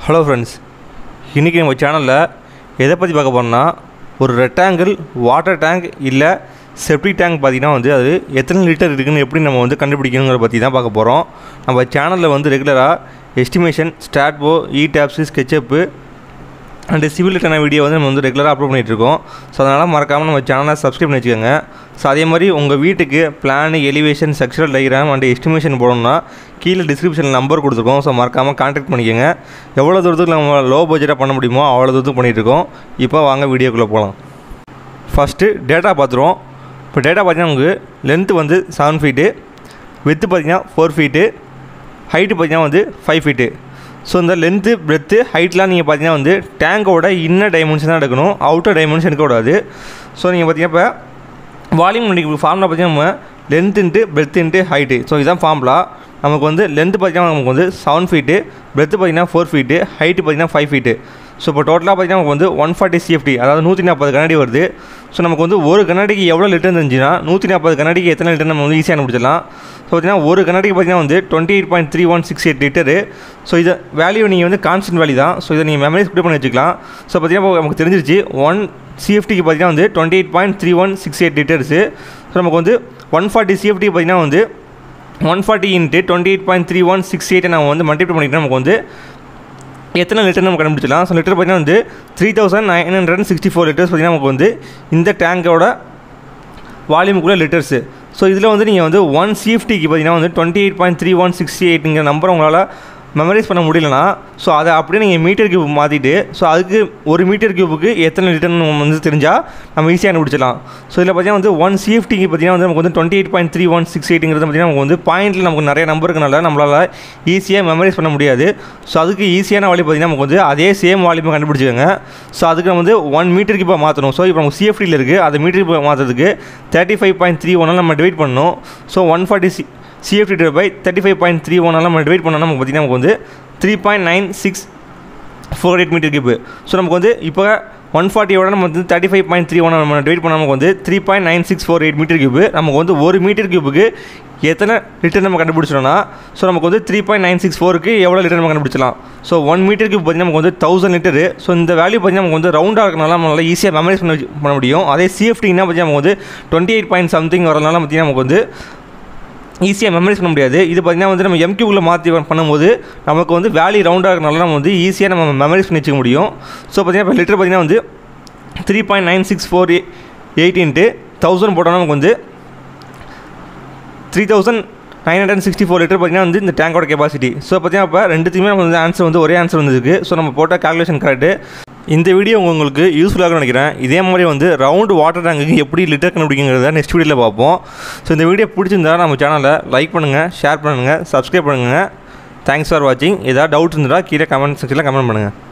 hello friends இன்றைக்கி நம்ம சேனலில் எதை பற்றி பார்க்க போகிறோம்னா ஒரு ரெக்டாங்கிள் வாட்டர் டேங்க் இல்லை செப்டிக் டேங்க் பார்த்திங்கன்னா வந்து அது எத்தனை லிட்டர் இருக்குன்னு எப்படி நம்ம வந்து கண்டுபிடிக்கணுங்கிற பற்றி தான் பார்க்க போகிறோம் நம்ம சேனலில் வந்து ரெகுலராக estimation STAAD Pro ETABS SketchUp and civil return video வந்து நம்ம வந்து ரெகுலராக அப்லோட் பண்ணிகிட்ருக்கோம் ஸோ அதனால் மறக்காமல் நம்ம சேனலை சப்ஸ்கிரைப் பண்ணி வச்சுக்கோங்க ஸோ அதே மாதிரி உங்கள் வீட்டுக்கு plan elevation sectional diagram and estimation போடணும்னா கீழே டிஸ்கிரிப்ஷனில் நம்பர் கொடுத்துருக்கோம் ஸோ மறக்காமல் கான்டாக்ட் பண்ணிக்கோங்க எவ்வளோ தூரத்துக்கு நம்ம லோ பட்ஜெட்டாக பண்ண முடியுமோ அவ்வளோ தூரத்துக்கு பண்ணிகிட்ருக்கோம் இப்போ வாங்க வீடியோக்குள்ளே போகலாம் ஃபஸ்ட்டு டேட்டா பார்த்துருவோம் இப்போ டேட்டா பார்த்தீங்கன்னா நமக்கு லென்த்து வந்து செவன் ஃபீட்டு வித்து பார்த்தீங்கன்னா ஃபோர் ஃபீட்டு ஹைட்டு பார்த்தீங்கன்னா வந்து ஃபைவ் ஃபீட்டு ஸோ இந்த லென்த்து பிரெத்து ஹைட்லாம் நீங்கள் பார்த்தீங்கன்னா வந்து டேங்கோட இன்னர் டைமென்ஷன் தான் எடுக்கணும் அவுட்டர் டைமென்ஷன் எடுக்கக்கூடாது ஸோ நீங்கள் பார்த்தீங்கன்னா இப்போ வால்யூம் இன்றைக்கி ஃபார்முலா பார்த்தீங்கன்னா நம்ம length into breadth into height so இதுதான் ஃபார்முலா நமக்கு வந்து லென்த்து பார்த்தீங்கன்னா நமக்கு வந்து செவன் ஃபீட்டு பிரெத்து பார்த்தீங்கன்னா ஃபோர் ஃபீட்டு ஹைட்டு பார்த்தீங்கன்னா ஃபைவ் ஃபீட்டு ஸோ இப்போ டோட்டலாக பார்த்தீங்கன்னா நமக்கு வந்து ஒன் ஃபார்ட்டி சிஎஃப்டி அதாவது நூற்றி நாற்பது கண்ணாடி வருது ஸோ நமக்கு வந்து ஒரு கண்ணாடிக்கு எவ்வளோ லிட்டர் இருந்துச்சுன்னா நூற்றி நாற்பது கண்ணாடிக்கு எத்தனை லிட்டர் நம்ம வந்து ஈஸியாக கண்டுபிடிச்சிடலாம் ஸோ பார்த்தீங்கன்னா ஒரு கண்ணாடிக்கு பார்த்தீங்கன்னா வந்து twenty eight point three one six eight litre so இதை வேல்யூ நீங்கள் வந்து கான்ஸ்டன்ட் வேல்யூ தான் ஸோ இதை நீங்கள் மெமரிஸ் கூட பண்ணி வச்சுக்கலாம் ஸோ பார்த்தீங்கன்னா இப்போ நமக்கு தெரிஞ்சிருச்சு ஒன் சிஎஃப்டிக்கு பார்த்தீங்கன்னா வந்து twenty eight point three one six eight litres so நமக்கு வந்து ஒன் ஃபார்ட்டி சிஎஃப்டி பார்த்தீங்கன்னா வந்து one forty into twenty eight point three one six எயிட்டை நம்ம வந்து மல்டிப்ளை பண்ணிட்டு நமக்கு வந்து எத்தனை லிட்டர் நம்ம கண்டுபிடிச்சலாம் ஸோ லிட்டர் பார்த்தீங்கன்னா வந்து three thousand nine hundred sixty four litres பார்த்தீங்கன்னா நமக்கு வந்து இந்த டேங்கோட வால்யூமுக்குள்ளே லிட்டர்ஸு ஸோ இதில் வந்து நீங்கள் வந்து ஒன் சிஎஃப்டிக்கு பார்த்தீங்கன்னா வந்து twenty eight point three one sixty எயிட்டுங்கிற நம்பர் உங்களால் மெமரைஸ் பண்ண முடியலனா ஸோ அதை அப்படியே நீங்கள் மீட்டர் கியூப் மாற்றிட்டு ஸோ அதுக்கு ஒரு மீட்டர் கியூபுக்கு எத்தனை லிட்டர்னு வந்து தெரிஞ்சால் நம்ம ஈஸியாக கண்டுபிடிச்சலாம் ஸோ இதில் பார்த்தீங்கன்னா வந்து ஒன் சிஎஃப்டிக்கு பார்த்தீங்கன்னா வந்து நமக்கு வந்து twenty eight point three one six எயிட்டுங்கிறது பார்த்தீங்கன்னா நமக்கு வந்து பாயிண்ட்டில் நமக்கு நிறைய நம்பர் இருக்கனால நம்மளால் ஈஸியாக மெமரைஸ் பண்ண முடியாது ஸோ அதுக்கு ஈஸியான வழி பார்த்தீங்கன்னா நமக்கு வந்து அதே சேம் வால்யூமை கண்டுபிடிச்சிக்கோங்க ஸோ அதுக்கு நம்ம வந்து ஒன் மீட்டருக்கு இப்போ மாற்றணும் ஸோ இப்போ நமக்கு சிஎஃப்டியில் இருக்குது அதை மீட்டருக்கு இப்போ மாற்றுறதுக்கு தேர்ட்டி ஃபைவ் பாயிண்ட் த்ரீ ஒன்னால் நம்ம டிவைட் பண்ணணும் so one forty C CFT divide by thirty five point three ஒன்னால் நம்ம டிவைட் பண்ணோம்னா நமக்கு பார்த்தீங்கன்னா நமக்கு வந்து three point nine six four eight metre cube so நமக்கு வந்து இப்போ ஒன் ஃபார்ட்டியோட நம்ம வந்து thirty five point three one நம்ம டிவைட் பண்ணால் நமக்கு வந்து three point nine six four eight metre cube நமக்கு வந்து ஒரு மீட்டர் கியூபுக்கு எத்தனை லிட்டர் நம்ம கண்டுபிடிச்சிடோம்னா ஸோ நமக்கு வந்து த்ரீ பாயிண்ட் நைன் சிக்ஸ் ஃபோருக்கு எவ்வளோ லிட்டர் நம்ம கண்டுபிடிச்சலாம் ஸோ ஒன் மீட்டர் கியூப் பார்த்தீங்கன்னா நமக்கு வந்து தௌசண்ட் லிட்டரு ஸோ இந்த வேல்யூ பார்த்தீங்கன்னா நமக்கு வந்து ரவுண்டாக இருக்கனால நம்மளால் ஈஸியாக மெமரைஸ் பண்ண பண்ண முடியும் அதே சிஎஃப்டினா பார்த்தீங்கன்னா நமக்கு வந்து டுவெண்ட்டி எயிட் பாயிண்ட் சம்திங் வரனால பார்த்தீங்கன்னா நமக்கு வந்து ஈஸியாக மெமரைஸ் பண்ண முடியாது இது பார்த்திங்கன்னா வந்து நம்ம எம்கியூவில் மாற்றி பண்ணும்போது நமக்கு வந்து வேலி ரவுண்டாக இருக்கனால நம்ம வந்து ஈஸியாக நம்ம மெமரைஸ் பண்ணி வச்சுக்க முடியும் ஸோ பார்த்திங்கன்னா இப்போ லிட்டர் பார்த்திங்கன்னா வந்து three point nine six four eight into thousand போட்டோம்னா நமக்கு வந்து three thousand nine hundred sixty four litre பார்த்திங்கன்னா வந்து இந்த டேங்கோட கெப்பாசிட்டி ஸோ பார்த்திங்கன்னா இப்போ ரெண்டுத்துக்குமே நம்ம வந்து ஆன்சர் வந்து ஒரே ஆன்சர் வந்துருக்கு ஸோ நம்ம போட்ட கால்குலேஷன் கரெக்டு இந்த வீடியோ உங்களுக்கு யூஸ்ஃபுல்லாக நினைக்கிறேன் இதே மாதிரி வந்து ரவுண்டு வாட்டர் டேங்குக்கு எப்படி லிட்டர் கண்டுபிடிங்கிறத நெக்ஸ்ட் வீடியோவில் பார்ப்போம் ஸோ இந்த வீடியோ பிடிச்சிருந்தா நம்ம சேனலை லைக் பண்ணுங்கள் ஷேர் பண்ணுங்கள் சப்ஸ்கிரைப் பண்ணுங்கள் தேங்க்ஸ் ஃபார் வாட்சிங் ஏதாவது டவுட் இருந்தால் கீழே கமெண்ட் செக்ஷனில் கமெண்ட் பண்ணுங்கள்